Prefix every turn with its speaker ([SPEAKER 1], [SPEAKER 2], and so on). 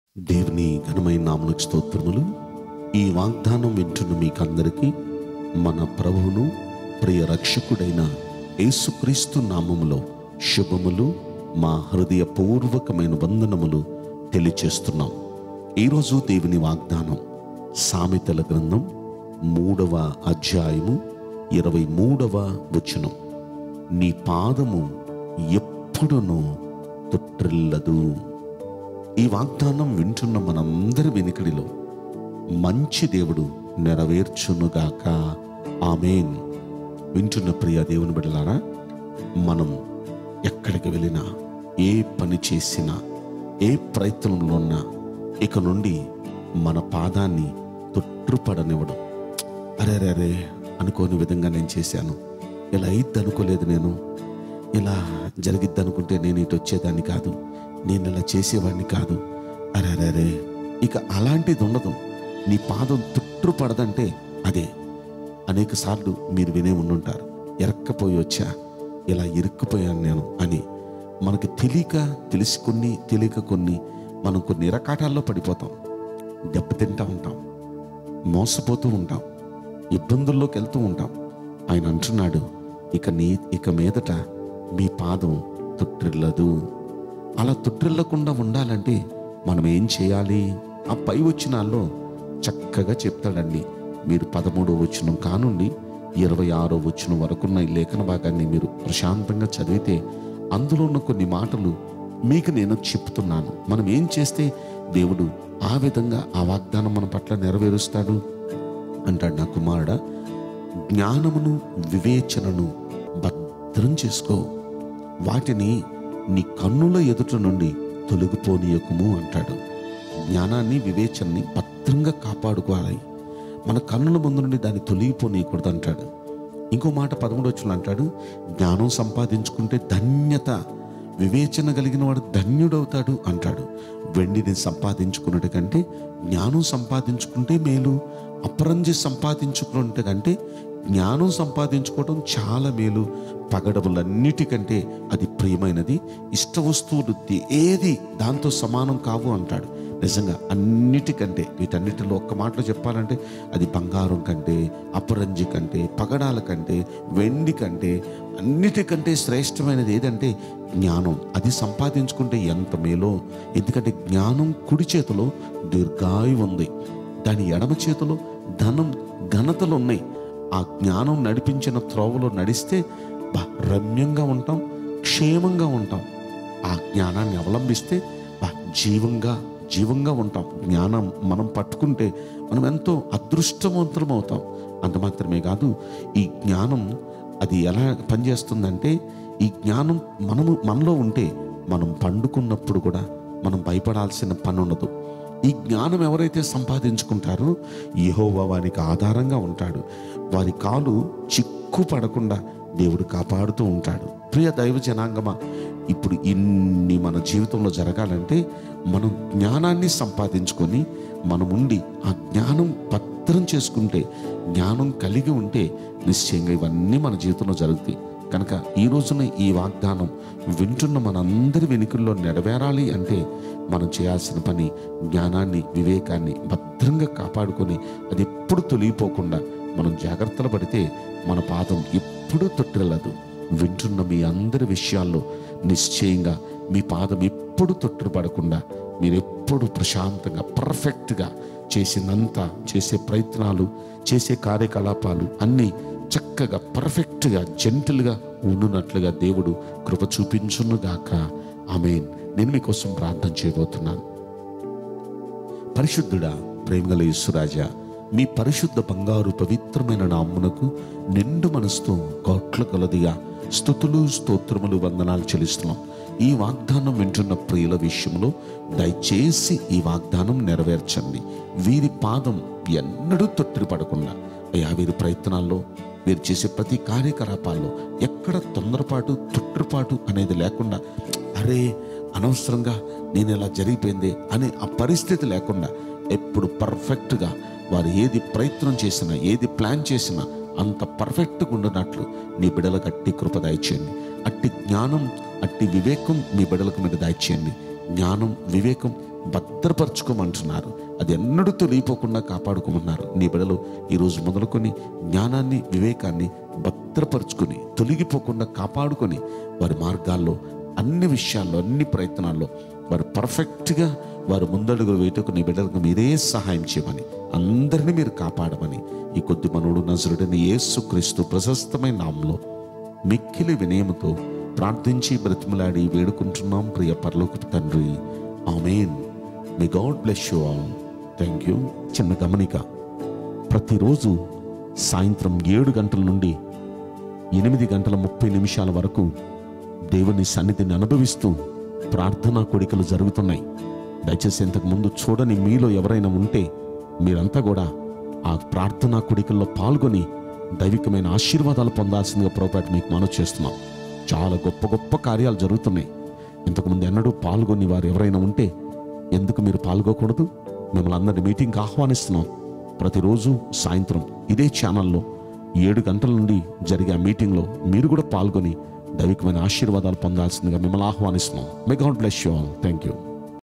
[SPEAKER 1] దేవుని ఘనమైన నామలకు స్తోత్రములు ఈ వాగ్దానం వింటున్న మీకందరికీ మన ప్రభువును ప్రియ రక్షకుడైన యేసుక్రీస్తు నామములో శుభములు మా హృదయపూర్వకమైన వందనములు తెలియచేస్తున్నాం ఈరోజు దేవుని వాగ్దానం సామెతల గ్రంథం మూడవ అధ్యాయము ఇరవై మూడవ వచనం నీ పాదము ఎప్పుడునూ తొట్టిల్లదు ఈ వాగ్దానం వింటున్న మనందరి వెనుకడిలో మంచి దేవుడు నెరవేర్చునుగాక ఆమెన్ వింటున్న ప్రియ దేవుని బిడ్డలారా మనం ఎక్కడికి వెళ్ళినా ఏ పని చేసినా ఏ ప్రయత్నంలో ఉన్నా ఇక నుండి మన పాదాన్ని తొట్టుపడనివ్వడం అరే అరే అరే అనుకోని విధంగా నేను చేశాను ఇలా అయిద్ది అనుకోలేదు నేను ఇలా జరిగిద్ది అనుకుంటే నేను ఇటు వచ్చేదాన్ని కాదు నేను ఇలా చేసేవాడిని కాదు అరే అరే అరే ఇక అలాంటిది ఉండదు నీ పాదం తుట్టు పడదంటే అదే అనేక సార్లు మీరు వినే ఉండుంటారు ఎరక్కపోయి వచ్చా ఇలా ఇరుక్కుపోయాను నేను అని మనకి తెలియక తెలిసి కొన్ని తెలియక కొన్ని మనం కొన్ని ఇరకాటాల్లో పడిపోతాం దెబ్బతింటా ఉంటాం మోసపోతూ ఉంటాం ఇబ్బందుల్లోకి వెళ్తూ ఉంటాం ఆయన అంటున్నాడు ఇక నీ ఇక మీదట మీ పాదం తుట్టిల్లదు అలా తుట్టిల్లకుండా ఉండాలంటే మనం ఏం చేయాలి ఆ పై వచ్చినాల్లో చక్కగా చెప్తాడండి మీరు పదమూడో వచనం కానుండి ఇరవై ఆరో వచనం వరకున్న ఈ లేఖన భాగాన్ని మీరు ప్రశాంతంగా చదివితే అందులో ఉన్న కొన్ని మాటలు మీకు నేను చెప్తున్నాను మనం ఏం చేస్తే దేవుడు ఆ విధంగా ఆ వాగ్దానం మన పట్ల నెరవేరుస్తాడు అంటాడు నా కుమారుడా జ్ఞానమును వివేచనను భద్రం చేసుకో వాటిని నీ కన్నుల ఎదుట నుండి తొలగిపోనీయకుము అంటాడు జ్ఞానాన్ని వివేచనని భద్రంగా కాపాడుకోవాలి మన కన్నుల ముందు నుండి దాన్ని తొలగిపోనీయకూడదు అంటాడు ఇంకో మాట పదమూడవచ్చులు అంటాడు జ్ఞానం సంపాదించుకుంటే ధన్యత వివేచన కలిగిన వాడు ధన్యుడవుతాడు అంటాడు వెండిని సంపాదించుకున్నట్టు కంటే జ్ఞానం సంపాదించుకుంటే మేలు అపరంజి సంపాదించుకున్నట్టు కంటే జ్ఞానం సంపాదించుకోవడం చాలా మేలు పగడములన్నిటికంటే అది ప్రియమైనది ఇష్ట వస్తువులు ఏది దాంతో సమానం కావు అంటాడు నిజంగా అన్నిటికంటే వీటన్నిటిలో ఒక్క మాటలో చెప్పాలంటే అది బంగారం కంటే అపరంజి కంటే పగడాల కంటే వెండి కంటే అన్నిటికంటే శ్రేష్టమైనది ఏదంటే జ్ఞానం అది సంపాదించుకుంటే ఎంత మేలో ఎందుకంటే జ్ఞానం కుడి చేతిలో దీర్ఘాయు ఉంది దాని ఎడమ చేతిలో ధనం ఘనతలు ఉన్నాయి ఆ జ్ఞానం నడిపించిన త్రోవలో నడిస్తే బా రమ్యంగా ఉంటాం క్షేమంగా ఉంటాం ఆ జ్ఞానాన్ని అవలంబిస్తే బా జీవంగా జీవంగా ఉంటాం జ్ఞానం మనం పట్టుకుంటే మనం ఎంతో అదృష్టవంతులం అవుతాం అంత మాత్రమే కాదు ఈ జ్ఞానం అది ఎలా పనిచేస్తుందంటే ఈ జ్ఞానం మనము మనలో ఉంటే మనం పండుకున్నప్పుడు కూడా మనం భయపడాల్సిన పని ఉండదు ఈ జ్ఞానం ఎవరైతే సంపాదించుకుంటారో యెహోవా వారికి ఆధారంగా ఉంటాడు వారి కాలు చిక్కు పడకుండా దేవుడు కాపాడుతూ ఉంటాడు ప్రియ దైవ జనాంగమా ఇప్పుడు ఇన్ని మన జీవితంలో జరగాలంటే మనం జ్ఞానాన్ని సంపాదించుకొని మనం ఉండి ఆ జ్ఞానం భద్రం చేసుకుంటే జ్ఞానం కలిగి ఉంటే నిశ్చయంగా ఇవన్నీ మన జీవితంలో జరుగుతాయి కనుక ఈ రోజున ఈ వాగ్దానం వింటున్న మనందరి వెనుకల్లో నెరవేరాలి అంటే మనం చేయాల్సిన పని జ్ఞానాన్ని వివేకాన్ని భద్రంగా కాపాడుకొని అది ఎప్పుడు తొలగిపోకుండా మనం జాగ్రత్తలు పడితే మన పాదం ఎప్పుడూ తొట్టిల్లదు వింటున్న మీ అందరి విషయాల్లో నిశ్చయంగా మీ పాదం ఎప్పుడు తొట్టుడు పడకుండా మీరు ఎప్పుడు ప్రశాంతంగా పర్ఫెక్ట్గా చేసినంత చేసే ప్రయత్నాలు చేసే కార్యకలాపాలు అన్నీ చక్కగా పర్ఫెక్ట్గా జెంటల్గా ఉండునట్లుగా దేవుడు కృప చూపించునుగాక ఆమెన్ నేను మీకోసం ప్రార్థన చేయబోతున్నాను పరిశుద్ధుడా ప్రేమగల యేసురాజా మీ పరిశుద్ధ బంగారు పవిత్రమైన నామ్మునకు నిండు మనసుతో కోట్ల కొలదిగా స్థుతులు స్తోత్రములు వందనాలు చెల్లిస్తున్నాం ఈ వాగ్దానం వింటున్న ప్రియుల విషయంలో దయచేసి ఈ వాగ్దానం నెరవేర్చండి వీరి పాదం ఎన్నడూ తొట్టిరి పడకుండా అయ్యా వీరి ప్రయత్నాల్లో వీరు చేసే ప్రతి కార్యకలాపాల్లో ఎక్కడ తొందరపాటు తొట్టుపాటు అనేది లేకుండా అరే అనవసరంగా నేను ఇలా జరిగిపోయింది అనే ఆ పరిస్థితి లేకుండా ఎప్పుడు పర్ఫెక్ట్గా వారు ఏది ప్రయత్నం చేసినా ఏది ప్లాన్ చేసినా అంత పర్ఫెక్ట్గా ఉండనట్లు నీ బిడలకు అట్టి కృప దయచేయండి అట్టి జ్ఞానం అట్టి వివేకం మీ బిడలకు మీద దయచేయండి జ్ఞానం వివేకం భద్రపరచుకోమంటున్నారు అది ఎన్నడూ తొలిగిపోకుండా కాపాడుకోమన్నారు నీ బిడలు ఈరోజు మొదలుకొని జ్ఞానాన్ని వివేకాన్ని భద్రపరుచుకొని తొలగిపోకుండా కాపాడుకొని వారి మార్గాల్లో అన్ని విషయాల్లో అన్ని ప్రయత్నాల్లో వారు పర్ఫెక్ట్గా వారు ముందడుగులు వేయటకు నీ బిడ్డలకు మీరే సహాయం చేయమని అందరినీ మీరు కాపాడమని ఈ కొద్ది మనోడు నజరుడని యేసుక్రీస్తు ప్రశస్తమైన నామంలో మిక్కిలి వినయముతో ప్రార్థించి బ్రతిమలాడి వేడుకుంటున్నాం ప్రియ పరలోక తండ్రి amen may God bless you all thank you చిన్న గమనిక ప్రతిరోజు సాయంత్రం ఏడు గంటల నుండి ఎనిమిది గంటల ముప్పై నిమిషాల వరకు దేవుని సన్నిధిని అనుభవిస్తూ ప్రార్థనా కోడికలు జరుగుతున్నాయి దయచేసి ఇంతకు ముందు చూడని మీలో ఎవరైనా ఉంటే మీరంతా కూడా ఆ ప్రార్థనా కోడికల్లో పాల్గొని దైవికమైన ఆశీర్వాదాలు పొందాల్సిందిగా పొరపాటు మీకు మనవి చేస్తున్నాం చాలా గొప్ప గొప్ప కార్యాలు జరుగుతున్నాయి ఇంతకుముందు ఎన్నడూ పాల్గొని వారు ఎవరైనా ఉంటే ఎందుకు మీరు పాల్గొకూడదు మిమ్మల్ని అందరినీ మీటింగ్కి ఆహ్వానిస్తున్నాం ప్రతిరోజు సాయంత్రం ఇదే ఛానల్లో ఏడు గంటల నుండి జరిగే ఆ మీటింగ్లో మీరు కూడా పాల్గొని దైవికమైన ఆశీర్వాదాలు పొందాల్సిందిగా మిమ్మల్ని ఆహ్వానిస్తున్నాం may God bless you all thank you